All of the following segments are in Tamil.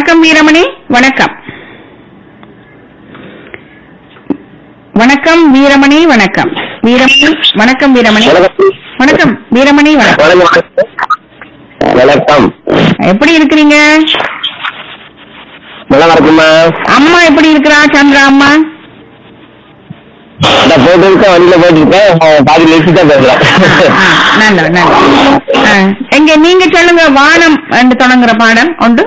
வணக்கம் வீரமணி வணக்கம் வணக்கம் வீரமணி வணக்கம் வீரமணி வணக்கம் வீரமணி வணக்கம் வீரமணி வணக்கம் வணக்கம் எப்படி இருக்கிறீங்க நல்லா இருக்குமா அம்மா எப்படி இருக்கிறா சந்திரா அம்மா நான் போயிட்டு இருக்கேன் வண்டியில போயிட்டு இருக்கேன் பாதி நிறுத்தி தான் பேசுறேன் ஆ, நல்லது நல்லது ஆ, எங்க நீங்க சொல்லுங்க வானம் என்று தொடங்குற பாடம் உண்டு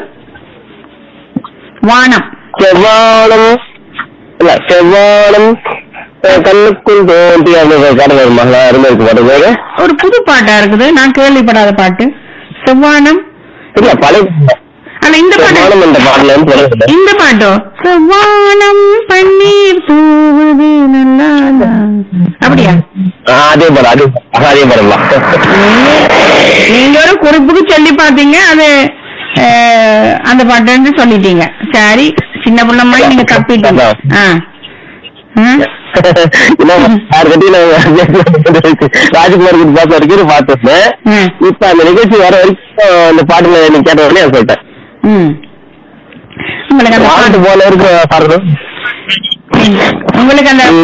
வானம் செவ்வானம் இல்ல செவ்வானம் அஹ், கண்ணுக்குள் தோன்றி அந்த பாடம் வருமா நான் அருமை இருக்கு பாட்டு பேரு ஒரு புது பாட்டா இருக்குது நான் கேள்விப்படாத பாட்டு செவ்வானம் இல்ல பழைய ஆனா இந்த பாட்டு செவ்வானம் என்ற பாடல இருந்து தொடங்குது இந்த பாட்டோ செவ்வானம் பன்னீர் தூவுது நல்லா அப்படியா ஆ, அதே படம் அதே ஆ, அதே படம் தான் நீங்க- நீங்க ஒரு குறிப்புக்கு சொல்லி பாத்தீங்க அது அஹ், அந்த பாட்டு சொல்லிட்டீங்க சரி சின்ன பிள்ளை மாதிரி நீங்க தப்பிட்டீங்க ஆ. ம். இல்ல, யார் கிட்டயும் நான் ராஜ்குமார் கிட்ட பார்த்த வரைக்கும் பார்த்துருந்தேன் ம். இப்ப அந்த நிகழ்ச்சி வர வரைக்கும் அந்த பாட்டுல நீ கேட்ட உடனே நான் சொல்லிட்டேன் ம். உங்களுக்கு அந்த பாட்டு பாட்டு போல இருக்கு பாடுறது உங்களுக்கு அந்த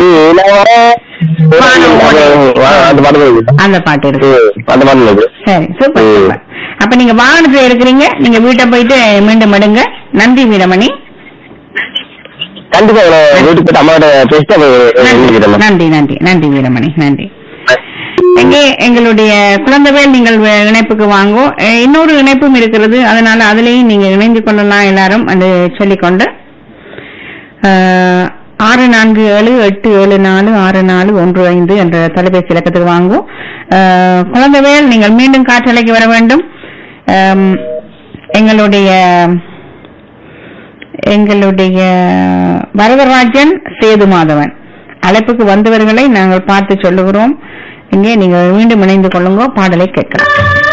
அந்த பாட்டு தான் இருக்கு. அந்த பாட்டு இருக்கு ம், அந்த பாட்டு இருக்கு சரி சூப்பர் ம். சூப்பர் அப்ப நீங்க வாகனத்துல இருக்கிறீங்க நீங்க வீட்டை போயிட்டு மீண்டும் எடுங்க நன்றி வீரமணி கண்டிப்பா நான் வீட்டுக்கு போயிட்டு அம்மா கிட்ட பேசிட்டு அப்புறம் எழுதிக்கிறேன் நன்றி நன்றி நன்றி வீரமணி நன்றி எங்கே எங்களுடைய குழந்தைவேல் நீங்கள் வே- இணைப்புக்கு வாங்கோ அஹ் இன்னொரு இணைப்பும் இருக்கிறது அதனால அதுலயும் நீங்க இணைந்து கொள்ளலாம் எல்லாரும் அது சொல்லிக்கொண்டு அஹ், ஆறு நான்கு ஏழு எட்டு ஏழு நாலு ஆறு நாலு ஒன்று ஐந்து என்ற தொலைபேசி இலக்கத்துக்கு வாங்கும் அஹ், குழந்தைவேல் நீங்கள் மீண்டும் காற்றலைக்கு வர வேண்டும் அம், எங்களுடைய எங்களுடைய வரதராஜன் சேது மாதவன் அழைப்புக்கு வந்தவர்களை நாங்கள் பார்த்து சொல்லுகிறோம் இங்கே நீங்கள் மீண்டும் இணைந்து கொள்ளுங்க பாடலை கேட்கலாம்